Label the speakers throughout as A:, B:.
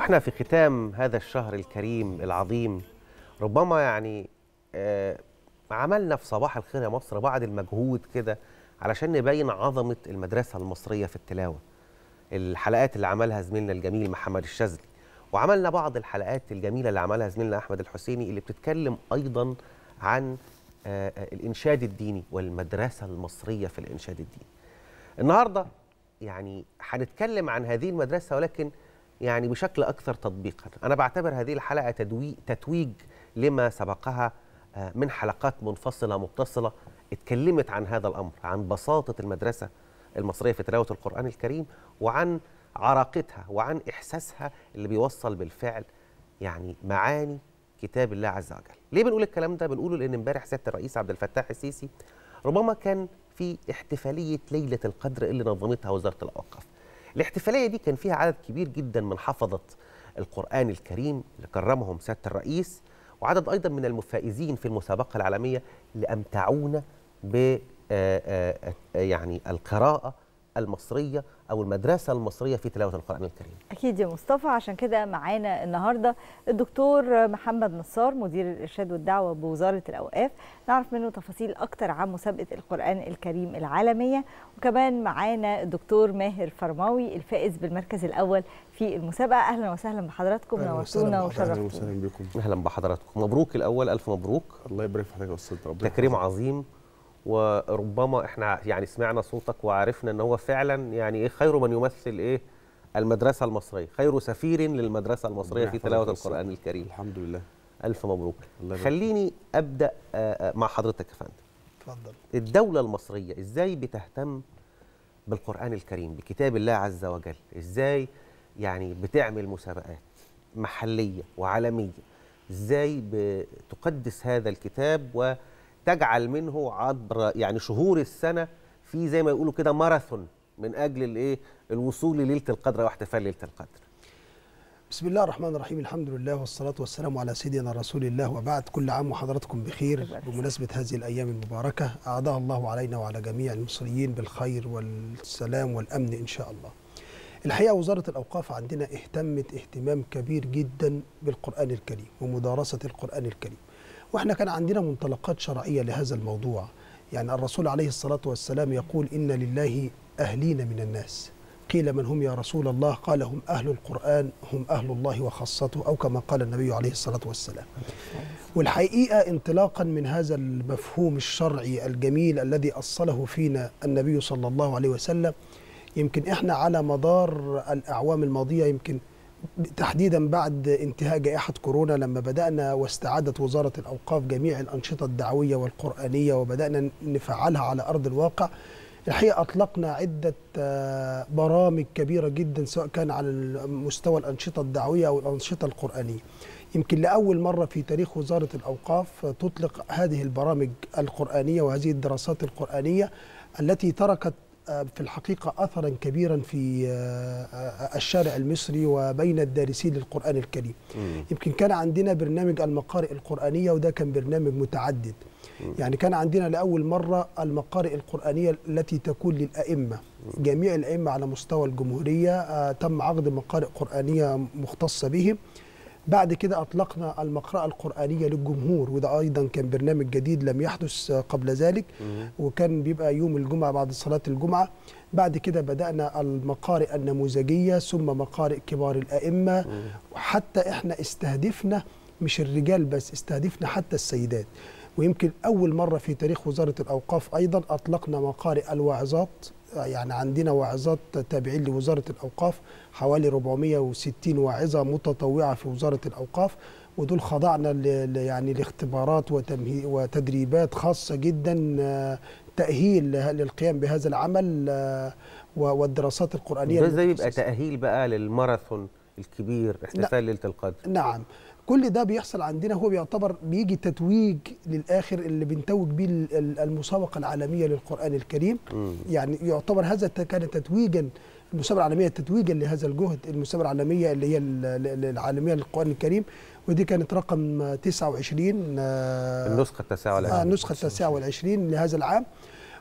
A: واحنا في ختام هذا الشهر الكريم العظيم ربما يعني آه عملنا في صباح الخير يا مصر بعض المجهود كده علشان نبين عظمة المدرسة المصرية في التلاوة الحلقات اللي عملها زميلنا الجميل محمد الشاذلي وعملنا بعض الحلقات الجميلة اللي عملها زميلنا أحمد الحسيني اللي بتتكلم أيضا عن آه الإنشاد الديني والمدرسة المصرية في الإنشاد الديني النهاردة يعني هنتكلم عن هذه المدرسة ولكن يعني بشكل أكثر تطبيقا أنا بعتبر هذه الحلقة تدوي تتويج لما سبقها من حلقات منفصلة متصلة اتكلمت عن هذا الأمر عن بساطة المدرسة المصرية في تلاوة القرآن الكريم وعن عراقتها وعن إحساسها اللي بيوصل بالفعل يعني معاني كتاب الله عز وجل ليه بنقول الكلام ده؟ بنقوله لأن امبارح سيادة الرئيس عبد الفتاح السيسي ربما كان في احتفالية ليلة القدر اللي نظمتها وزارة الأوقاف الاحتفالية دي كان فيها عدد كبير جدا من حفظة القرآن الكريم اللي كرمهم سيادة الرئيس وعدد أيضا من المفائزين في المسابقة العالمية اللي أمتعونا ب يعني القراءة المصرية أو المدرسة المصرية في تلاوة القرآن الكريم
B: أكيد يا مصطفى عشان كده معانا النهاردة الدكتور محمد نصار مدير الإرشاد والدعوة بوزارة الأوقاف نعرف منه تفاصيل أكتر عن مسابقة القرآن الكريم العالمية وكمان معانا الدكتور ماهر فرماوي الفائز بالمركز الأول في المسابقة أهلا وسهلا بحضراتكم نورتونا وشرفتونا
C: أهلا وسهلا بكم
A: أهلا بحضراتكم مبروك الأول ألف مبروك
C: الله يبارك في حضرتك يا أستاذ ربنا
A: تكريم عظيم وربما احنا يعني سمعنا صوتك وعرفنا ان هو فعلا يعني ايه خير من يمثل ايه المدرسه المصريه خير سفير للمدرسه المصريه في تلاوه القران الكريم
C: الحمد لله
A: الف مبروك
C: الله
A: خليني ابدا مع حضرتك يا فندم
D: اتفضل
A: الدوله المصريه ازاي بتهتم بالقران الكريم بكتاب الله عز وجل ازاي يعني بتعمل مسابقات محليه وعالميه ازاي بتقدس هذا الكتاب و تجعل منه عبر يعني شهور السنه في زي ما يقولوا كده ماراثون من اجل الايه الوصول لليله القدر واحتفال ليله القدر.
D: بسم الله الرحمن الرحيم الحمد لله والصلاة والسلام على سيدنا رسول الله وبعد كل عام وحضراتكم بخير بمناسبة هذه الأيام المباركة أعدها الله علينا وعلى جميع المصريين بالخير والسلام والأمن إن شاء الله الحقيقة وزارة الأوقاف عندنا اهتمت اهتمام كبير جدا بالقرآن الكريم ومدارسة القرآن الكريم واحنا كان عندنا منطلقات شرعيه لهذا الموضوع يعني الرسول عليه الصلاه والسلام يقول ان لله اهلين من الناس قيل من هم يا رسول الله قال هم اهل القران هم اهل الله وخاصته او كما قال النبي عليه الصلاه والسلام والحقيقه انطلاقا من هذا المفهوم الشرعي الجميل الذي اصله فينا النبي صلى الله عليه وسلم يمكن احنا على مدار الاعوام الماضيه يمكن تحديدا بعد انتهاء جائحة كورونا لما بدأنا واستعادت وزارة الأوقاف جميع الأنشطة الدعوية والقرآنية وبدأنا نفعلها على أرض الواقع الحقيقة أطلقنا عدة برامج كبيرة جدا سواء كان على مستوى الأنشطة الدعوية أو الأنشطة القرآنية يمكن لأول مرة في تاريخ وزارة الأوقاف تطلق هذه البرامج القرآنية وهذه الدراسات القرآنية التي تركت في الحقيقة أثرا كبيرا في الشارع المصري وبين الدارسين للقرآن الكريم مم. يمكن كان عندنا برنامج المقارئ القرآنية وده كان برنامج متعدد مم. يعني كان عندنا لأول مرة المقارئ القرآنية التي تكون للأئمة مم. جميع الأئمة على مستوى الجمهورية تم عقد مقارئ قرآنية مختصة بهم بعد كده أطلقنا المقرأة القرآنية للجمهور وده أيضا كان برنامج جديد لم يحدث قبل ذلك وكان بيبقى يوم الجمعة بعد صلاة الجمعة بعد كده بدأنا المقارئ النموذجية ثم مقارئ كبار الأئمة وحتى إحنا استهدفنا مش الرجال بس استهدفنا حتى السيدات ويمكن أول مرة في تاريخ وزارة الأوقاف أيضا أطلقنا مقارئ الواعظات يعني عندنا واعظات تابعين لوزارة الأوقاف حوالي 460 واعظة متطوعة في وزارة الأوقاف ودول خضعنا يعني لاختبارات وتدريبات خاصة جدا تأهيل للقيام بهذا العمل والدراسات القرآنية
A: ده زي بيبقى تأهيل بقى للماراثون الكبير احتفال ليلة القدر
D: نعم كل ده بيحصل عندنا هو بيعتبر بيجي تتويج للاخر اللي بنتوج بيه المسابقه العالميه للقران الكريم م. يعني يعتبر هذا كان تتويجا المسابقه العالميه تتويجا لهذا الجهد المسابقه العالميه اللي هي العالميه للقران الكريم ودي كانت رقم 29
A: النسخه التاسعه والعشرين
D: النسخه التاسعه والعشرين لهذا العام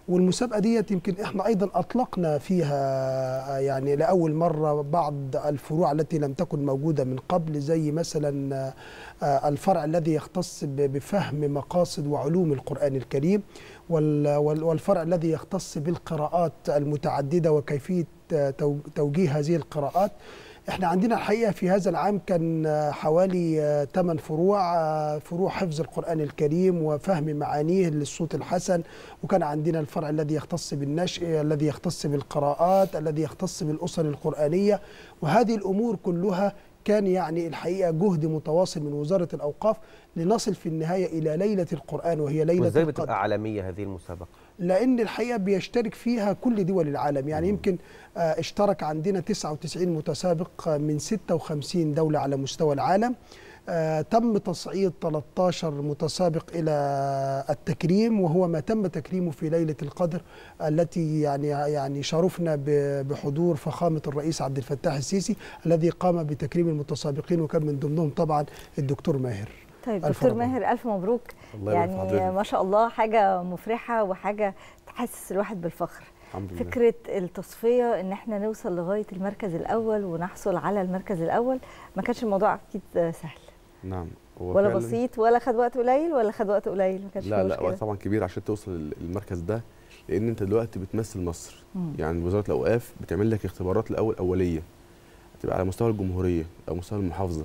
D: والمسابقه ديت يمكن احنا ايضا اطلقنا فيها يعني لاول مره بعض الفروع التي لم تكن موجوده من قبل زي مثلا آه، الفرع الذي يختص ب- بفهم مقاصد وعلوم القران الكريم وال- وال- والفرع الذي يختص بالقراءات المتعدده وكيفيه آه، تو- توجيه هذه القراءات احنا عندنا الحقيقه في هذا العام كان آه، حوالي 8 فروع آه، فروع حفظ القران الكريم وفهم معانيه للصوت الحسن وكان عندنا الفرع الذي يختص بالنشء الذي يختص بالقراءات الذي يختص بالاسر القرانيه وهذه الامور كلها كان يعني الحقيقه جهد متواصل من وزاره الاوقاف لنصل في النهايه الى ليله القران وهي ليله
A: وازاي
D: القدر
A: بتبقى عالميه هذه المسابقه
D: لان الحقيقه بيشترك فيها كل دول العالم يعني يمكن آه، اشترك عندنا 99 متسابق آه، من 56 دوله على مستوى العالم آه، تم تصعيد 13 متسابق الى التكريم وهو ما تم تكريمه في ليله القدر التي يعني يعني شرفنا ب- بحضور فخامه الرئيس عبد الفتاح السيسي الذي قام بتكريم المتسابقين وكان من ضمنهم طبعا الدكتور ماهر
B: طيب
D: ألف
B: دكتور
D: مبروك.
B: ماهر الف مبروك
C: الله يبارك في
B: يعني
C: حضرتك.
B: ما شاء الله حاجه مفرحه وحاجه تحسس الواحد بالفخر
C: الحمد لله
B: فكره التصفيه ان احنا نوصل لغايه المركز الاول ونحصل على المركز الاول ما كانش الموضوع اكيد سهل
C: نعم هو
B: ولا
C: فعلاً-
B: بسيط ولا خد وقت قليل ولا خد وقت قليل ما كانش
C: لا
B: فيه
C: لا
B: مشكلة.
C: وقت طبعا كبير عشان توصل للمركز ده لان انت دلوقتي بتمثل مصر
B: مم.
C: يعني وزاره الاوقاف بتعمل لك اختبارات الاول اوليه تبقى على مستوى الجمهوريه او مستوى المحافظه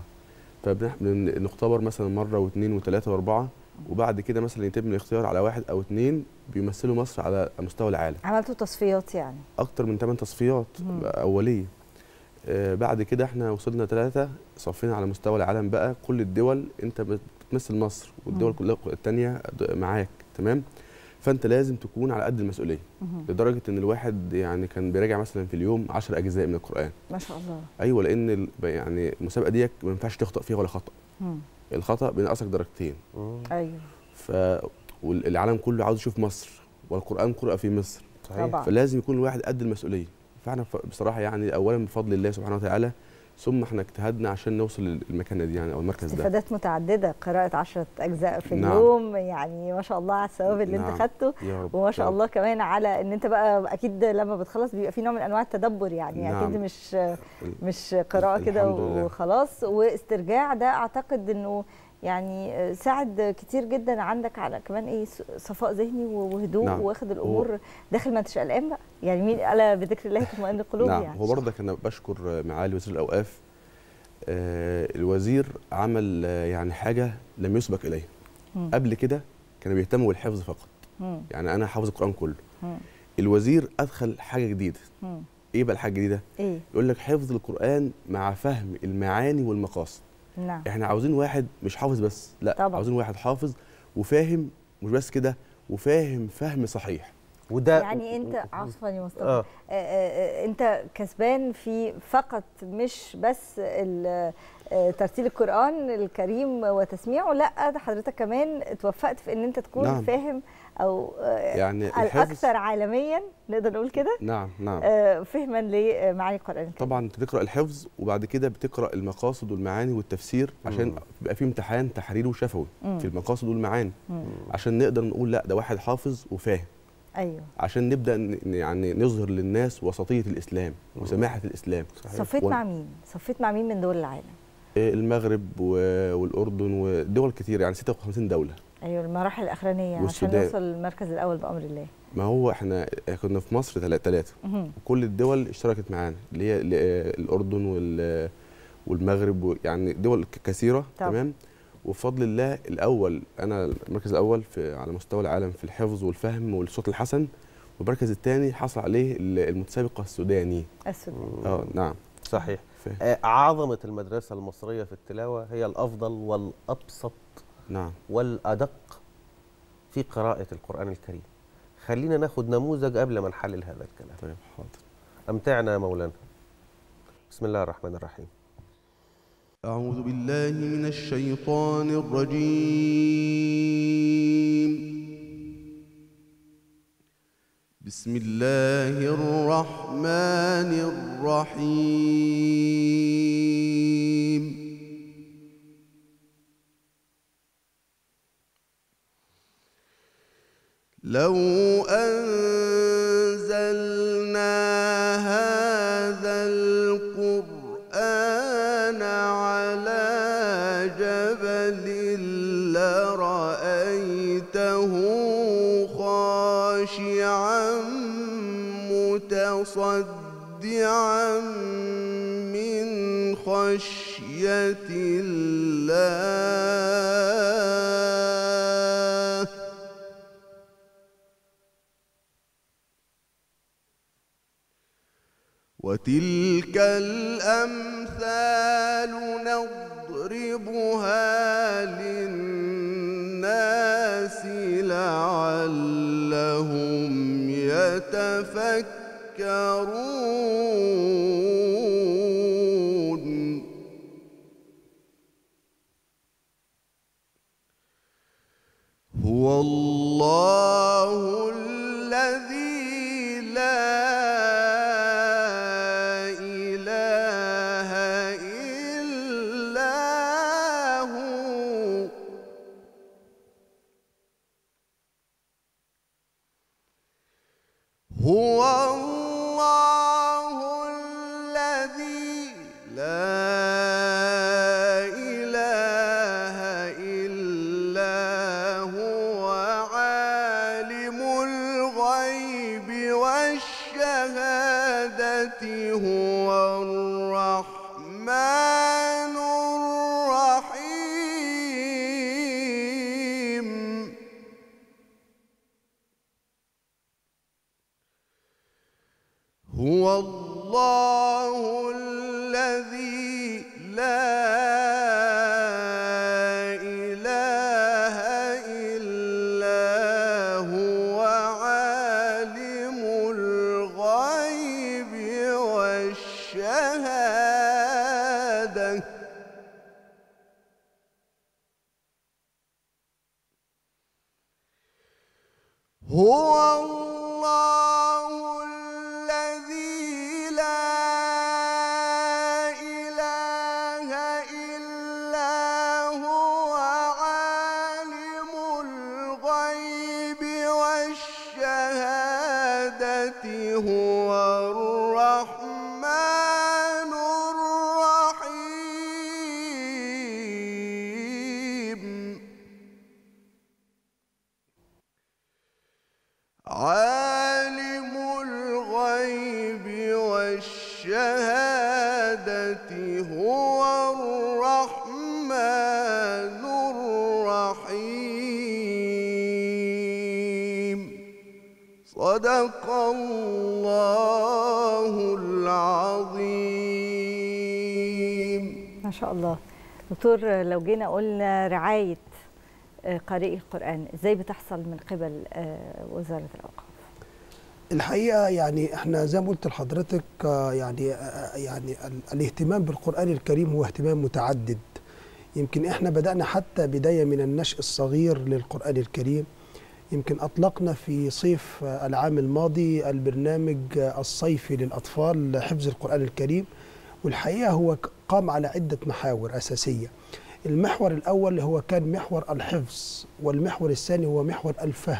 C: فبنختبر مثلا مره واثنين وثلاثه واربعه وبعد كده مثلا يتم الاختيار على واحد او اثنين بيمثلوا مصر على مستوى العالم
B: عملتوا تصفيات يعني
C: اكتر من 8 تصفيات
B: مم.
C: اوليه آه بعد كده احنا وصلنا ثلاثة صفينا على مستوى العالم بقى كل الدول انت بتمثل مصر والدول
B: مم.
C: كلها التانية معاك تمام فانت لازم تكون على قد المسؤوليه
B: مهم.
C: لدرجه ان الواحد يعني كان بيراجع مثلا في اليوم 10 اجزاء من القران
B: ما شاء الله
C: ايوه لان ال- يعني المسابقه ديت ما ينفعش تخطا فيها ولا خطا
B: مم.
C: الخطا بينقصك درجتين
A: مم.
B: ايوه
C: ف والعالم كله عاوز يشوف مصر والقران قرأ في مصر
A: صحيح
B: طبعا
C: فلازم يكون الواحد قد المسؤوليه فاحنا ف- بصراحه يعني اولا بفضل الله سبحانه وتعالى ثم احنا اجتهدنا عشان نوصل للمكانه دي يعني او المركز ده
B: استفادات متعدده قراءه 10 اجزاء في
C: نعم.
B: اليوم يعني ما شاء الله على الثواب اللي
C: نعم.
B: انت خدته
C: يا رب
B: وما شاء
C: يا رب.
B: الله كمان على ان انت بقى اكيد لما بتخلص بيبقى في نوع من انواع التدبر يعني
C: نعم.
B: اكيد مش مش قراءه كده
C: الحمد لله.
B: وخلاص واسترجاع ده اعتقد انه يعني ساعد كتير جدا عندك على كمان ايه صفاء ذهني وهدوء
C: نعم.
B: واخد الامور داخل ما انتش قلقان بقى يعني مين الا بذكر الله تطمئن القلوب
C: نعم
B: يعني
C: هو برضك انا بشكر معالي وزير الاوقاف آه الوزير عمل آه يعني حاجه لم يسبق اليها
B: مم.
C: قبل كده كانوا بيهتموا بالحفظ فقط
B: مم.
C: يعني انا حافظ القران كله
B: مم.
C: الوزير ادخل حاجه جديده
B: مم.
C: ايه بقى الحاجه الجديده
B: ايه
C: يقول لك حفظ القران مع فهم المعاني والمقاصد
B: نعم
C: احنا عاوزين واحد مش حافظ بس لا
B: طبعا.
C: عاوزين واحد حافظ وفاهم مش بس كده وفاهم فهم صحيح
A: وده
B: يعني انت عفوا يا مصطفى
A: اه
B: آه، آه، انت كسبان في فقط مش بس ال- آه، ترتيل القرآن الكريم وتسميعه لا ده حضرتك كمان اتوفقت في ان انت تكون
C: نعم.
B: فاهم او آه،
C: يعني الحفظ
B: الاكثر عالميا نقدر نقول كده
C: نعم نعم
B: آه، فهما لمعاني القرآن الكريم
C: طبعا انت بتقرا الحفظ وبعد كده بتقرا المقاصد والمعاني والتفسير عشان
A: مم.
C: بيبقى في امتحان تحريري وشفوي
B: مم.
C: في المقاصد والمعاني
B: مم.
C: عشان نقدر نقول لا ده واحد حافظ وفاهم
B: ايوه
C: عشان نبدا ن- يعني نظهر للناس وسطيه الاسلام وسماحه الاسلام
B: صفيت
C: وال-
B: مع مين صفيت مع مين من دول العالم
C: آه، المغرب و- والاردن ودول كتير يعني 56 دوله
B: ايوه المراحل الاخرانيه عشان
C: والسودان.
B: نوصل للمركز الاول بامر الله
C: ما هو احنا كنا في مصر ثلاثه
B: مهم.
C: وكل الدول اشتركت معانا اللي هي ال- آه، الاردن وال- والمغرب و- يعني دول ك- كثيره
B: طبعا.
C: تمام وبفضل الله الاول انا المركز الاول في على مستوى العالم في الحفظ والفهم والصوت الحسن والمركز الثاني حصل عليه ال- المتسابق السوداني
B: السودان
C: اه نعم
A: صحيح
C: ف-
A: آه، عظمه المدرسه المصريه في التلاوه هي الافضل والابسط
C: نعم
A: والادق في قراءه القران الكريم خلينا ناخد نموذج قبل ما نحلل هذا الكلام
C: طيب حاضر
A: امتعنا يا مولانا بسم الله الرحمن الرحيم
C: أعوذ بالله من الشيطان الرجيم بسم الله الرحمن الرحيم لو أن
E: متصدعا من خشية الله وتلك الأمثال نضربها للناس لعلهم يتفكرون هو الله الذي لا إله إلا هو هو الله الذي لا إله إلا هو عالم الغيب والشهادة هو الرحمن الرحيم هو الله الذي لا إله إلا هو عالم الغيب والشهادة هو الله الذي لا إله إلا هو عالم الغيب والشهادة هو الرحمن الرحيم عالم الغيب والشهادة هو الرحمن الرحيم صدق الله العظيم
B: ما شاء الله دكتور لو جينا قلنا رعاية آه، قارئي القرآن ازاي بتحصل من قبل آه، وزارة الأوقاف
D: الحقيقه يعني احنا زي ما قلت لحضرتك آه، يعني آه، يعني ال- الاهتمام بالقران الكريم هو اهتمام متعدد يمكن احنا بدانا حتى بدايه من النشء الصغير للقران الكريم يمكن اطلقنا في صيف آه، العام الماضي البرنامج آه، الصيفي للاطفال حفظ القران الكريم والحقيقه هو ك- قام على عده محاور اساسيه المحور الاول هو كان محور الحفظ والمحور الثاني هو محور الفهم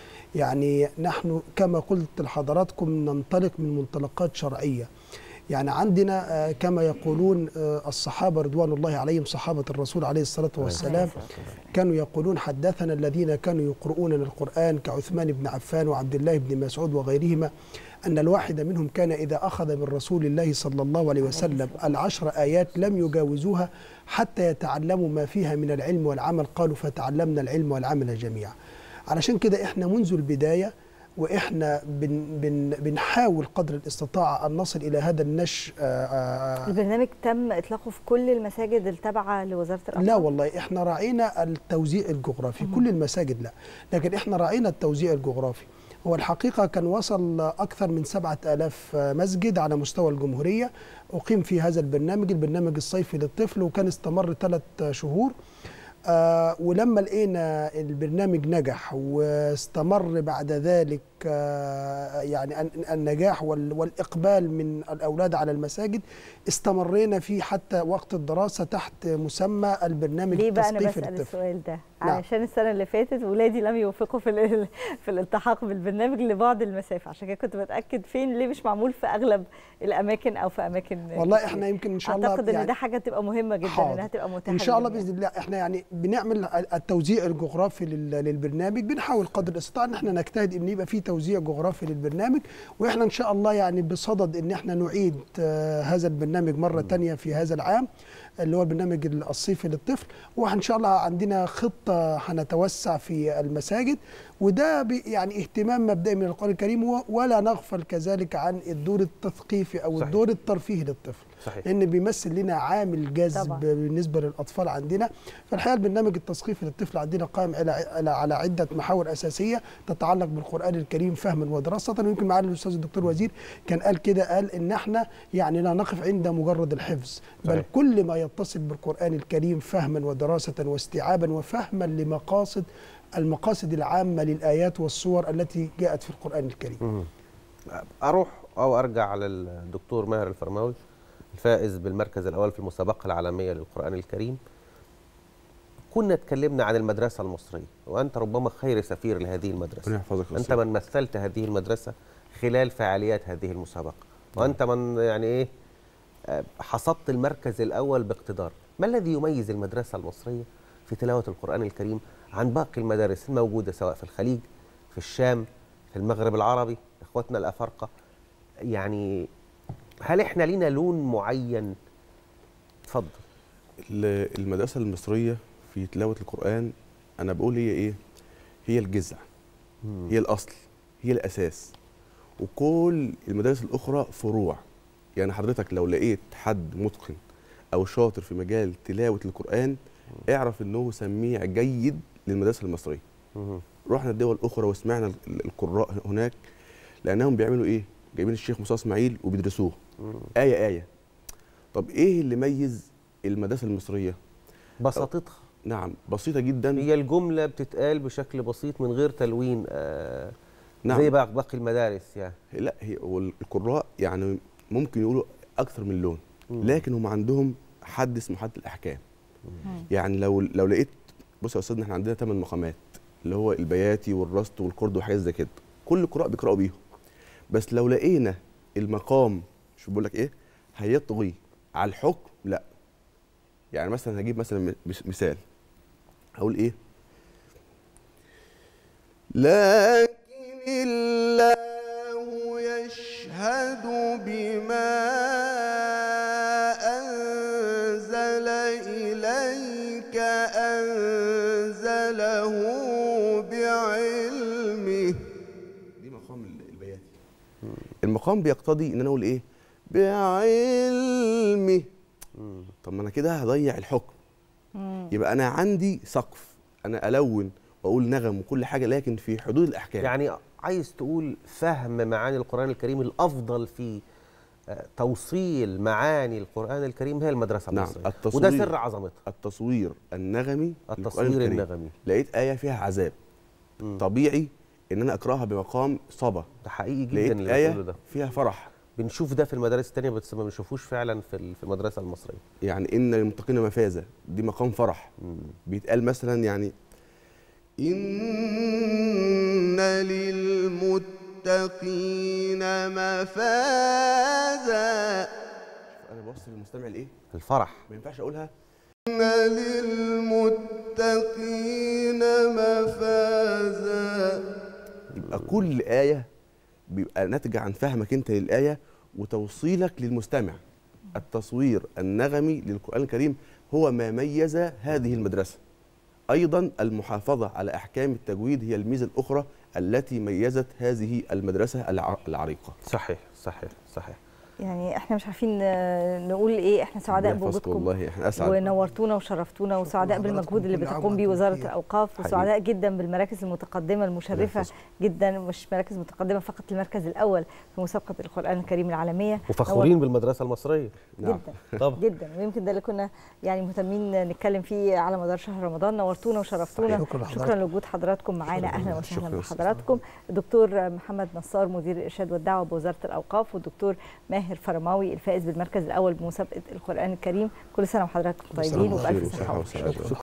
D: يعني نحن كما قلت لحضراتكم ننطلق من منطلقات شرعيه يعني عندنا آه، كما يقولون آه، الصحابه رضوان الله عليهم صحابه الرسول عليه الصلاه والسلام كانوا يقولون حدثنا الذين كانوا يقرؤون القرآن كعثمان بن عفان وعبد الله بن مسعود وغيرهما أن الواحد منهم كان إذا أخذ من رسول الله صلى الله عليه وسلم العشر آيات لم يجاوزوها حتى يتعلموا ما فيها من العلم والعمل قالوا فتعلمنا العلم والعمل جميعا علشان كده إحنا منذ البداية واحنا بن بن بنحاول قدر الاستطاعه ان نصل الى هذا النشء آه، آه،
B: البرنامج تم إطلاقه في كل المساجد التابعة لوزارة الأوقاف
D: لا والله احنا راعينا التوزيع الجغرافي كل المساجد لا لكن احنا راعينا التوزيع الجغرافي هو الحقيقة كان وصل أكثر من سبعة آلاف مسجد على مستوى الجمهورية أقيم في هذا البرنامج البرنامج الصيفي للطفل وكان استمر ثلاث شهور آه ولما لقينا البرنامج نجح واستمر بعد ذلك آه يعني ال- النجاح وال- والإقبال من الأولاد على المساجد استمرينا فيه حتى وقت الدراسة تحت مسمى البرنامج
B: ليه بقى أنا
D: التثقيفي
B: بسأل
D: للطفل
B: السؤال ده
D: نعم.
B: علشان السنة اللي فاتت ولادي لم يوفقوا في ال- في الالتحاق بالبرنامج لبعد المسافة عشان كده كنت بتأكد فين ليه مش معمول في أغلب الأماكن أو في أماكن
D: والله
B: كتير.
D: احنا يمكن ان شاء الله
B: أعتقد إن
D: يعني
B: ده حاجة تبقى مهمة جدا
D: حاضر.
B: إنها تبقى متاحة
D: ان شاء الله
B: للجميع.
D: باذن الله احنا يعني بنعمل التوزيع الجغرافي لل- للبرنامج بنحاول قدر الاستطاعه ان احنا نجتهد ان يبقى فيه توزيع جغرافي للبرنامج واحنا ان شاء الله يعني بصدد ان احنا نعيد آه، هذا البرنامج مره تانية في هذا العام اللي هو البرنامج الصيفي للطفل وان شاء الله عندنا خطه هنتوسع في المساجد وده بي- يعني اهتمام مبدئي من القران الكريم و- ولا نغفل كذلك عن الدور التثقيفي او
A: صحيح.
D: الدور الترفيهي للطفل
A: صحيح
D: لان بيمثل لنا عامل جذب
B: طبعاً.
D: بالنسبه للاطفال عندنا فالحقيقه البرنامج التثقيفي للطفل عندنا قائم على على على عده محاور اساسيه تتعلق بالقران الكريم فهما ودراسه ويمكن معالي الاستاذ الدكتور وزير كان قال كده قال ان احنا يعني لا نقف عند مجرد الحفظ بل
A: صحيح.
D: كل ما يتصل بالقران الكريم فهما ودراسه واستيعابا وفهما لمقاصد المقاصد العامه للايات والصور التي جاءت في القران الكريم
A: مم. اروح او ارجع على الدكتور ماهر الفرماوي الفائز بالمركز الاول في المسابقه العالميه للقران الكريم كنا اتكلمنا عن المدرسه المصريه وانت ربما خير سفير لهذه
C: ربنا
A: المدرسه
C: يحفظك يا
A: انت
C: أستاذ.
A: من مثلت هذه المدرسه خلال فعاليات هذه المسابقه وانت من يعني ايه آه، حصدت المركز الاول باقتدار ما الذي يميز المدرسه المصريه في تلاوه القران الكريم عن باقي المدارس الموجوده سواء في الخليج في الشام في المغرب العربي اخواتنا الافارقه يعني هل احنا لينا لون معين اتفضل
C: ال- المدرسة المصرية في تلاوة القرآن أنا بقول هي إيه؟ هي الجذع هي الأصل هي الأساس وكل المدارس الأخرى فروع يعني حضرتك لو لقيت حد متقن أو شاطر في مجال تلاوة القرآن اعرف إنه سميع جيد للمدرسة المصرية
A: مم.
C: رحنا الدول الأخرى وسمعنا ال- القراء هناك لأنهم بيعملوا إيه؟ جايبين الشيخ مصطفى إسماعيل وبيدرسوه
A: مم.
C: آية آية طب إيه اللي ميز المدرسة المصرية؟
A: بساطتها
C: نعم بسيطة جدا
A: هي الجمله بتتقال بشكل بسيط من غير تلوين آه
C: نعم
A: زي بقى باقي المدارس يعني
C: لا هي والقراء يعني ممكن يقولوا أكثر من لون
A: مم.
C: لكن هم عندهم حد اسمه حد الأحكام يعني لو لو لقيت بص يا أستاذنا احنا عندنا ثمان مقامات اللي هو البياتي والرصد والقرد وحاجات زي كده كل القراء بيقرأوا بيهم بس لو لقينا المقام شو بقول لك ايه هيطغي على الحكم لا يعني مثلا هجيب مثلا مس- مثال هقول ايه
E: لكن الله يشهد بما أنزل إليك أنزله بعلمه
C: دي مقام البياتي المقام بيقتضي ان انا اقول ايه بعلمه
A: مم.
C: طب ما انا كده هضيع الحكم
B: مم.
C: يبقى انا عندي سقف انا الون واقول نغم وكل حاجه لكن في حدود الاحكام
A: يعني عايز تقول فهم معاني القرآن الكريم الأفضل في آه، توصيل معاني القرآن الكريم هي المدرسة
C: نعم،
A: المصرية
C: التصوير.
A: وده سر عظمتها
C: التصوير النغمي للقرآن
A: التصوير
C: الكريم.
A: النغمي
C: لقيت ايه فيها عذاب
A: مم.
C: طبيعي ان انا اقراها بمقام صبا
A: ده حقيقي جدا
C: لقيت
A: اللي
C: ايه
A: بتقوله ده
C: فيها فرح
A: بنشوف ده في المدارس التانية بس ما بنشوفوش فعلا في ال- في المدرسة المصرية
C: يعني ان للمتقين مفازه دي مقام فرح
A: مم.
C: بيتقال مثلا يعني
E: إن للمتقين مفازا
C: انا بوصل للمستمع لايه
A: الفرح
C: ما ينفعش اقولها
E: إن للمتقين مفازا
C: يبقى كل آية بيبقى ناتجة عن فهمك أنت للآية وتوصيلك للمستمع التصوير النغمي للقرآن الكريم هو ما ميز هذه المدرسة أيضا المحافظة على أحكام التجويد هي الميزة الأخرى التي ميزت هذه المدرسة الع- العريقة
A: صحيح صحيح صحيح
B: يعني احنا مش عارفين آه، نقول ايه احنا سعداء
C: ربنا يحفظكم
B: بوجودكم
C: والله احنا أسعد
B: ونورتونا وشرفتونا وسعداء
D: لحضراتكم
B: بالمجهود اللي
D: كل عام
B: بتقوم بيه
D: وأنتم
B: وزاره
D: بخير.
B: الاوقاف
C: حقيقي.
B: وسعداء جدا بالمراكز المتقدمه المشرفه
C: يحفظكم.
B: جدا مش مراكز متقدمه فقط المركز الاول في مسابقه القران الكريم العالميه
A: وفخورين بالمدرسة المصرية
C: نعم.
B: جدا
A: طبعا
B: جدا ويمكن ده اللي كنا يعني مهتمين نتكلم فيه على مدار شهر رمضان نورتونا وشرفتونا
D: صحيح. شكرا
B: شكرا
D: لحضراتكم.
B: لوجود حضراتكم معانا اهلا وسهلا
C: شكرا.
B: بحضراتكم الدكتور محمد نصار مدير الارشاد والدعوه بوزاره الاوقاف والدكتور ماهر فرماوي الفائز بالمركز الاول بمسابقه القران الكريم كل سنه وحضراتكم
D: كل سنة
B: طيبين
D: وأنتم
B: وبالف
C: بخير
B: صحه
C: وصحة
B: وسلامه
C: وسلامة.
D: شكرا